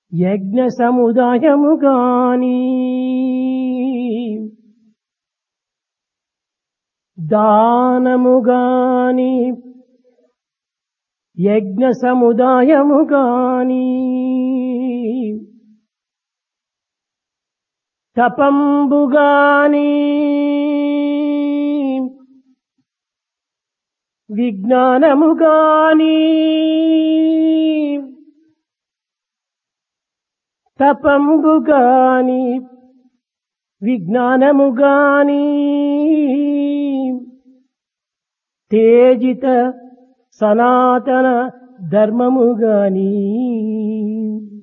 యజ్ఞ సముదాయము గాని దానము గాని యజ్ఞ సముదాయము గాని తపంబు గాని విజ్ఞానము గాని తపంబు గాని విజ్ఞానము గాని తేజిత సనాతన ధర్మము గాని